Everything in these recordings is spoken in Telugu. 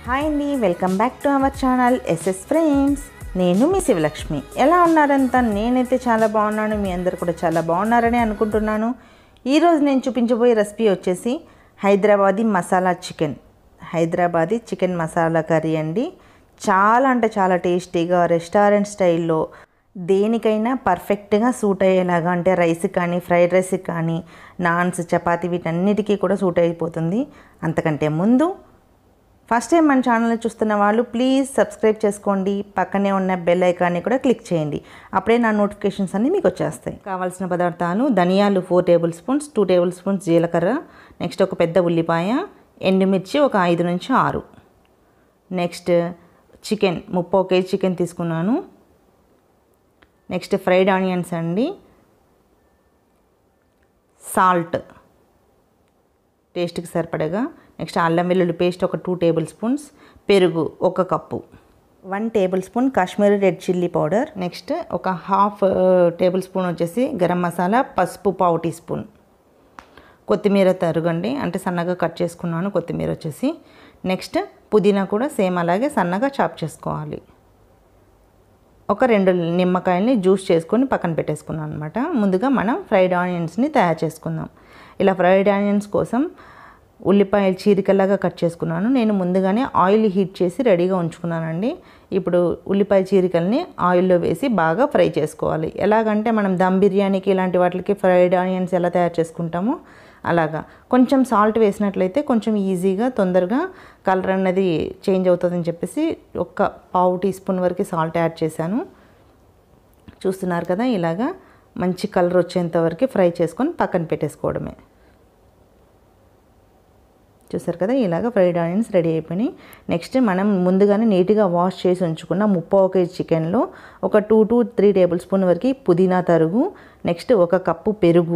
హాయ్ అండి welcome back to our channel S S frames నేను మీ శివలక్ష్మి ఎలా ఉన్నారంతా నేనైతే చాలా బాగున్నాను మీ అందరు కూడా చాలా బాగున్నారని అనుకుంటున్నాను ఈరోజు నేను చూపించబోయే రెసిపీ వచ్చేసి Hyderabadi masala chicken Hyderabadi chicken masala curry అండి చాలా అంటే చాలా టేస్టీగా రెస్టారెంట్ స్టైల్లో దేనికైనా పర్ఫెక్ట్గా సూట్ అయ్యేలాగా అంటే రైస్ కానీ ఫ్రైడ్ రైస్ కానీ నాన్స్ చపాతీ వీటన్నిటికీ కూడా సూట్ అయిపోతుంది అంతకంటే ముందు ఫస్ట్ టైం మన ఛానల్ని చూస్తున్న వాళ్ళు ప్లీజ్ సబ్స్క్రైబ్ చేసుకోండి పక్కనే ఉన్న బెల్ ఐకాన్ని కూడా క్లిక్ చేయండి అప్పుడే నా నోటిఫికేషన్స్ అన్నీ మీకు వచ్చేస్తాయి కావాల్సిన పదార్థాలు ధనియాలు four tablespoons two tablespoons జీలకర్ర నెక్స్ట్ ఒక పెద్ద ఉల్లిపాయ ఎండుమిర్చి ఒక ఐదు నుంచి ఆరు నెక్స్ట్ చికెన్ ముప్పై కేజీ చికెన్ తీసుకున్నాను నెక్స్ట్ ఫ్రైడ్ ఆనియన్స్ అండి సాల్ట్ టేస్ట్కి సరిపడగా నెక్స్ట్ అల్లం వెల్లుల్లి పేస్ట్ ఒక టూ టేబుల్ స్పూన్స్ పెరుగు ఒక cup one tablespoon Kashmiri red chilli powder next ఒక హాఫ్ టేబుల్ స్పూన్ వచ్చేసి గరం మసాలా పసుపు పావు టీ స్పూన్ కొత్తిమీర తరుగండి అంటే సన్నగా కట్ చేసుకున్నాను కొత్తిమీర వచ్చేసి నెక్స్ట్ పుదీనా కూడా సేమ్ అలాగే సన్నగా చాప్ చేసుకోవాలి ఒక రెండు నిమ్మకాయల్ని జ్యూస్ చేసుకొని పక్కన పెట్టేసుకున్నాను అనమాట ముందుగా మనం ఫ్రైడ్ ఆనియన్స్ని తయారు చేసుకుందాం ఇలా ఫ్రైడ్ ఆనియన్స్ కోసం ఉల్లిపాయలు చీరికలాగా కట్ చేసుకున్నాను నేను ముందుగానే ఆయిల్ హీట్ చేసి రెడీగా ఉంచుకున్నానండి ఇప్పుడు ఉల్లిపాయ చీరికల్ని ఆయిల్లో వేసి బాగా ఫ్రై చేసుకోవాలి ఎలాగంటే మనం దమ్ బిర్యానీకి ఇలాంటి వాటికి ఫ్రైడ్ ఆనియన్స్ ఎలా తయారు చేసుకుంటామో అలాగా కొంచెం సాల్ట్ వేసినట్లయితే కొంచెం ఈజీగా తొందరగా కలర్ అనేది చేంజ్ అవుతుందని చెప్పేసి ఒక్క పావు టీ స్పూన్ వరకు సాల్ట్ యాడ్ చేశాను చూస్తున్నారు కదా ఇలాగా మంచి కలర్ వచ్చేంత వరకు ఫ్రై చేసుకొని పక్కన పెట్టేసుకోవడమే చూసారు కదా ఇలాగ ఫ్రైడ్ ఆనియన్స్ రెడీ అయిపోయినాయి నెక్స్ట్ మనం ముందుగానే నీట్గా వాష్ చేసి ఉంచుకున్న ముప్పావు కేజీ చికెన్లో ఒక two to three tablespoon వరకు పుదీనా తరుగు నెక్స్ట్ ఒక కప్పు పెరుగు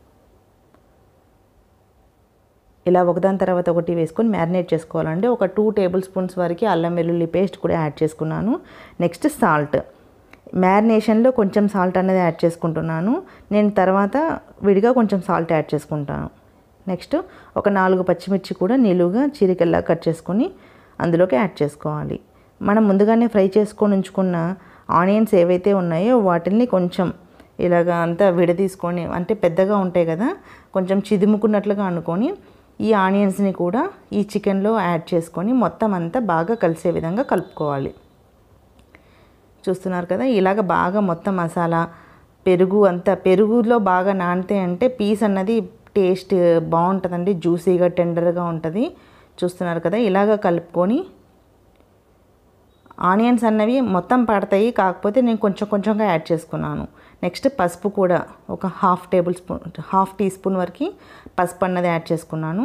ఇలా ఒకదాని తర్వాత ఒకటి వేసుకొని మ్యారినేట్ చేసుకోవాలండి ఒక టూ టేబుల్ స్పూన్స్ వరకు అల్లం వెల్లుల్లి పేస్ట్ కూడా యాడ్ చేసుకున్నాను నెక్స్ట్ సాల్ట్ మ్యారినేషన్లో కొంచెం సాల్ట్ అనేది యాడ్ చేసుకుంటున్నాను నేను తర్వాత విడిగా కొంచెం సాల్ట్ యాడ్ చేసుకుంటాను నెక్స్ట్ ఒక నాలుగు పచ్చిమిర్చి కూడా నిలువుగా చీరికల్లా కట్ చేసుకొని అందులోకి యాడ్ చేసుకోవాలి మనం ముందుగానే ఫ్రై చేసుకొని ఉంచుకున్న ఆనియన్స్ ఏవైతే ఉన్నాయో వాటిని కొంచెం ఇలాగ అంతా విడదీసుకొని అంటే పెద్దగా ఉంటాయి కదా కొంచెం చిదుముకున్నట్లుగా అనుకొని ఈ ఆనియన్స్ని కూడా ఈ చికెన్లో యాడ్ చేసుకొని మొత్తం అంతా బాగా కలిసే విధంగా కలుపుకోవాలి చూస్తున్నారు కదా ఇలాగ బాగా మొత్తం మసాలా పెరుగు అంతా పెరుగులో బాగా నానితే అంటే పీస్ అన్నది టేస్ట్ బాగుంటుందండి జ్యూసీగా టెండర్గా ఉంటుంది చూస్తున్నారు కదా ఇలాగ కలుపుకొని ఆనియన్స్ అన్నవి మొత్తం పడతాయి కాకపోతే నేను కొంచెం కొంచెంగా యాడ్ చేసుకున్నాను నెక్స్ట్ పసుపు కూడా ఒక half tablespoon half teaspoon వరకు పసుపు అన్నది యాడ్ చేసుకున్నాను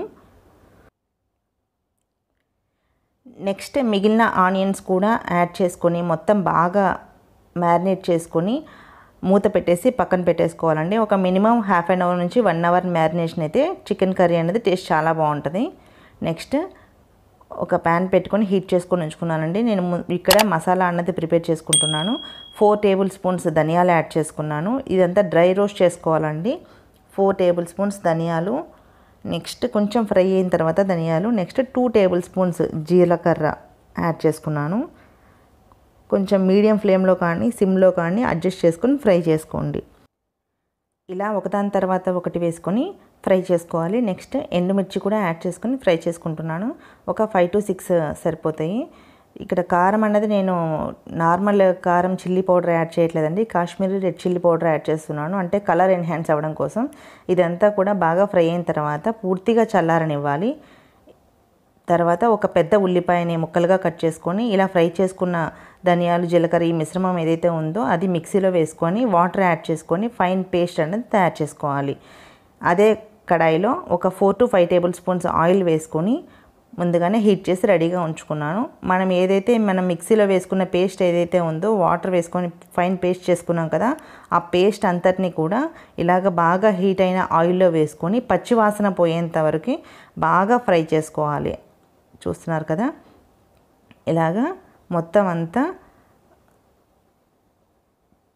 నెక్స్ట్ మిగిలిన ఆనియన్స్ కూడా యాడ్ చేసుకొని మొత్తం బాగా మ్యారినేట్ చేసుకొని మూత పెట్టేసి పక్కన పెట్టేసుకోవాలండి ఒక మినిమం హాఫ్ అన్ అవర్ నుంచి వన్ అవర్ మ్యారినేషన్ అయితే చికెన్ కర్రీ అనేది టేస్ట్ చాలా బాగుంటుంది నెక్స్ట్ ఒక ప్యాన్ పెట్టుకొని హీట్ చేసుకొని ఉంచుకున్నానండి నేను ఇక్కడ మసాలా అన్నది ప్రిపేర్ చేసుకుంటున్నాను ఫోర్ టేబుల్ స్పూన్స్ ధనియాలు యాడ్ చేసుకున్నాను ఇదంతా డ్రై రోస్ట్ చేసుకోవాలండి ఫోర్ టేబుల్ స్పూన్స్ ధనియాలు నెక్స్ట్ కొంచెం ఫ్రై అయిన తర్వాత ధనియాలు నెక్స్ట్ టూ టేబుల్ స్పూన్స్ జీలకర్ర యాడ్ చేసుకున్నాను కొంచెం మీడియం ఫ్లేమ్లో కానీ సిమ్లో కానీ అడ్జస్ట్ చేసుకొని ఫ్రై చేసుకోండి ఇలా ఒకదాని తర్వాత ఒకటి వేసుకొని ఫ్రై చేసుకోవాలి నెక్స్ట్ ఎండుమిర్చి కూడా యాడ్ చేసుకొని ఫ్రై చేసుకుంటున్నాను ఒక ఫైవ్ టు సిక్స్ సరిపోతాయి ఇక్కడ కారం అన్నది నేను నార్మల్ కారం చిల్లీ పౌడర్ యాడ్ చేయట్లేదండి Kashmiri red chilli powder add చేస్తున్నాను అంటే కలర్ ఎన్హాన్స్ అవ్వడం కోసం ఇదంతా కూడా బాగా ఫ్రై అయిన తర్వాత పూర్తిగా చల్లారనివ్వాలి తర్వాత ఒక పెద్ద ఉల్లిపాయని ముక్కలుగా కట్ చేసుకొని ఇలా ఫ్రై చేసుకున్న ధనియాలు జీలకర్ర ఈ మిశ్రమం ఏదైతే ఉందో అది మిక్సీలో వేసుకొని వాటర్ యాడ్ చేసుకొని ఫైన్ పేస్ట్ అనేది తయారు చేసుకోవాలి అదే కడాయిలో ఒక four to five tablespoons oil వేసుకొని ముందుగానే హీట్ చేసి రెడీగా ఉంచుకున్నాను మనం ఏదైతే మనం మిక్సీలో వేసుకున్న పేస్ట్ ఏదైతే ఉందో వాటర్ వేసుకొని ఫైన్ పేస్ట్ చేసుకున్నాం కదా ఆ పేస్ట్ అంతటిని కూడా ఇలాగ బాగా హీట్ అయిన ఆయిల్లో వేసుకొని పచ్చివాసన పోయేంత వరకు బాగా ఫ్రై చేసుకోవాలి చూస్తున్నారు కదా ఇలాగా మొత్తం అంతా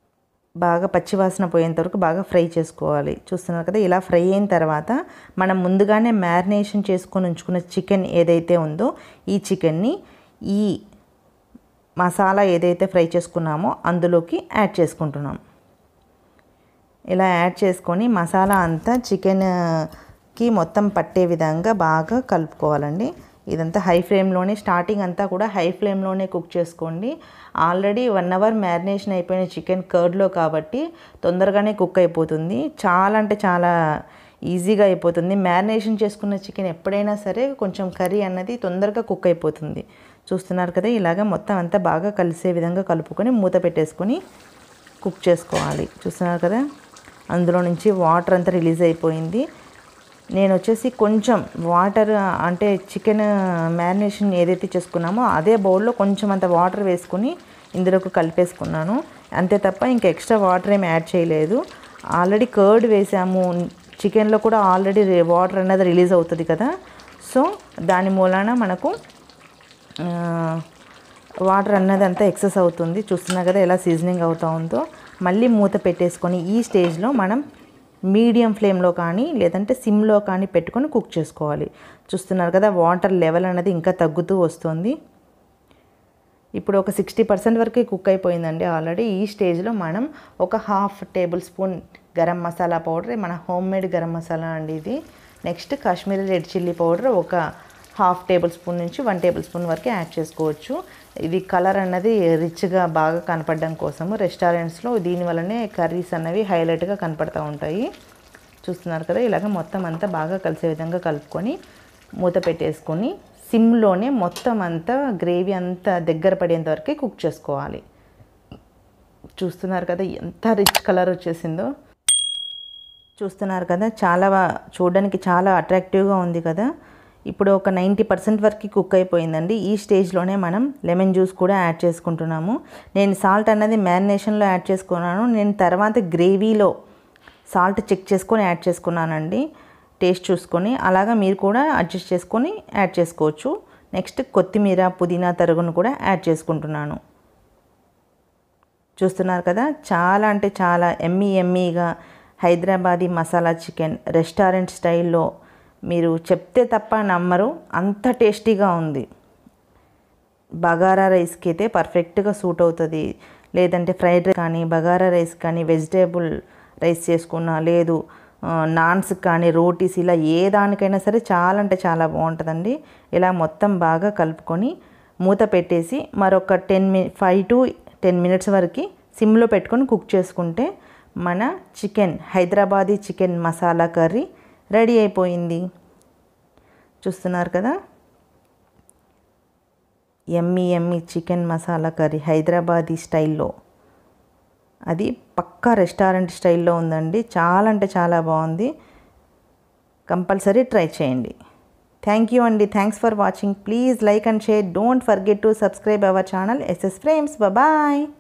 బాగా పచ్చివాసన పోయేంత వరకు బాగా ఫ్రై చేసుకోవాలి చూస్తున్నారు కదా ఇలా ఫ్రై అయిన తర్వాత మనం ముందుగానే మ్యారినేషన్ చేసుకొని ఉంచుకున్న చికెన్ ఏదైతే ఉందో ఈ చికెన్ని ఈ మసాలా ఏదైతే ఫ్రై చేసుకున్నామో అందులోకి యాడ్ చేసుకుంటున్నాం ఇలా యాడ్ చేసుకొని మసాలా అంతా చికెన్కి మొత్తం పట్టే విధంగా బాగా కలుపుకోవాలండి ఇదంతా హై ఫ్లేమ్లోనే స్టార్టింగ్ అంతా కూడా హై ఫ్లేమ్లోనే కుక్ చేసుకోండి ఆల్రెడీ వన్ అవర్ మ్యారినేషన్ అయిపోయిన చికెన్ కర్డ్లో కాబట్టి తొందరగానే కుక్ అయిపోతుంది చాలా అంటే చాలా ఈజీగా అయిపోతుంది మ్యారినేషన్ చేసుకున్న చికెన్ ఎప్పుడైనా సరే కొంచెం కర్రీ అన్నది తొందరగా కుక్ అయిపోతుంది చూస్తున్నారు కదా ఇలాగ మొత్తం అంతా బాగా కలిసే విధంగా కలుపుకొని మూత పెట్టేసుకొని కుక్ చేసుకోవాలి చూస్తున్నారు కదా అందులో నుంచి వాటర్ అంతా రిలీజ్ అయిపోయింది నేను వచ్చేసి కొంచెం వాటర్ అంటే చికెన్ మ్యారినేషన్ ఏదైతే చేసుకున్నామో అదే బౌల్లో కొంచెం అంత వాటర్ వేసుకుని ఇందులోకి కలిపేసుకున్నాను అంతే తప్ప ఇంకా ఎక్స్ట్రా వాటర్ ఏమి యాడ్ చేయలేదు ఆల్రెడీ కర్డ్ వేసాము చికెన్లో కూడా ఆల్రెడీ వాటర్ అనేది రిలీజ్ అవుతుంది కదా సో దాని మూలాన మనకు వాటర్ అన్నది అంతా ఎక్సెస్ అవుతుంది చూస్తున్నా కదా ఎలా సీజనింగ్ అవుతూ ఉందో మళ్ళీ మూత పెట్టేసుకొని ఈ స్టేజ్లో మనం మీడియం ఫ్లేమ్లో కానీ లేదంటే సిమ్లో కానీ పెట్టుకొని కుక్ చేసుకోవాలి చూస్తున్నారు కదా వాటర్ లెవెల్ అనేది ఇంకా తగ్గుతూ వస్తుంది ఇప్పుడు ఒక సిక్స్టీ పర్సెంట్ వరకు కుక్ అయిపోయిందండి ఆల్రెడీ ఈ స్టేజ్లో మనం ఒక half tablespoon garam masala powder మన హోమ్ మేడ్ గరం మసాలా అండి ఇది next Kashmiri red chilli powder ఒక హాఫ్ టేబుల్ స్పూన్ నుంచి వన్ టేబుల్ స్పూన్ వరకు యాడ్ చేసుకోవచ్చు ఇది కలర్ అన్నది రిచ్గా బాగా కనపడడం కోసము రెస్టారెంట్స్లో దీనివల్లనే కర్రీస్ అన్నవి హైలైట్గా కనపడతా ఉంటాయి చూస్తున్నారు కదా ఇలాగ మొత్తం అంతా బాగా కలిసే విధంగా కలుపుకొని మూత పెట్టేసుకొని సిమ్లోనే మొత్తం అంతా గ్రేవీ అంతా దగ్గర పడేంత వరకు కుక్ చేసుకోవాలి చూస్తున్నారు కదా ఎంత రిచ్ కలర్ వచ్చేసిందో చూస్తున్నారు కదా చాలా చూడడానికి చాలా అట్రాక్టివ్గా ఉంది కదా ఇప్పుడు ఒక నైంటీ పర్సెంట్ వరకు కుక్ అయిపోయిందండి ఈ స్టేజ్లోనే మనం లెమన్ జ్యూస్ కూడా యాడ్ చేసుకుంటున్నాము నేను సాల్ట్ అన్నది మ్యారినేషన్లో యాడ్ చేసుకున్నాను నేను తర్వాత గ్రేవీలో సాల్ట్ చెక్ చేసుకొని యాడ్ చేసుకున్నానండి టేస్ట్ చూసుకొని అలాగా మీరు కూడా అడ్జస్ట్ చేసుకొని యాడ్ చేసుకోవచ్చు నెక్స్ట్ కొత్తిమీర పుదీనా తరుగును కూడా యాడ్ చేసుకుంటున్నాను చూస్తున్నారు కదా చాలా అంటే చాలా ఎమ్మీ ఎమ్మీగా హైదరాబాదీ మసాలా చికెన్ రెస్టారెంట్ స్టైల్లో మీరు చెప్తే తప్ప నమ్మరు అంత టేస్టీగా ఉంది బగారా రైస్కి అయితే పర్ఫెక్ట్గా సూట్ అవుతుంది లేదంటే ఫ్రైడ్ రైస్ కానీ బగారా రైస్ కానీ వెజిటేబుల్ రైస్ చేసుకున్నా లేదు నాన్స్ కానీ రోటీస్ ఇలా ఏ దానికైనా సరే చాలా అంటే చాలా బాగుంటుందండి ఇలా మొత్తం బాగా కలుపుకొని మూత పెట్టేసి మరొక టెన్ మి ఫైవ్ టు టెన్ మినిట్స్ వరకు సిమ్లో పెట్టుకొని కుక్ చేసుకుంటే మన chicken Hyderabadi chicken masala curry ready అయిపోయింది చూస్తున్నారు కదా ఎమ్మి ఎమ్మి చికెన్ మసాలా కర్రీ హైదరాబాదీ స్టైల్లో అది పక్కా రెస్టారెంట్ స్టైల్లో ఉందండి చాలా అంటే చాలా బాగుంది కంపల్సరీ ట్రై చేయండి థ్యాంక్ యూ అండి thanks for watching please like and share don't forget to subscribe our channel S S frames bye